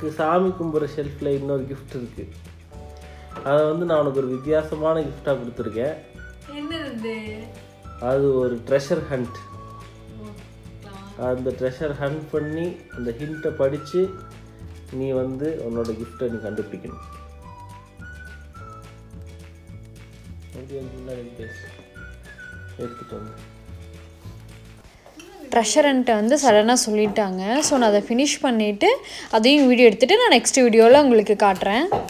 எனக்கு சாமி கும்பிட்ற ஷெல்ஃபில் இன்னொரு gift இருக்குது அதை வந்து நான் உனக்கு ஒரு வித்தியாசமான கிஃப்டாக கொடுத்துருக்கேன் என்னது அது ஒரு ட்ரெஷர் ஹண்ட் அந்த ட்ரெஷர் ஹண்ட் பண்ணி அந்த ஹிண்ட்டை படித்து நீ வந்து உன்னோட கிஃப்ட்டை நீ கண்டுபிடிக்கணும் அப்படியே முன்னாடி பேசு எடுத்துட்டு வந்து ட்ரெஷரன்ட்டை வந்து சடனாக சொல்லிட்டாங்க ஸோ நான் அதை ஃபினிஷ் பண்ணிவிட்டு அதையும் வீடியோ எடுத்துகிட்டு நான் நெக்ஸ்ட் வீடியோவில் உங்களுக்கு காட்டுறேன்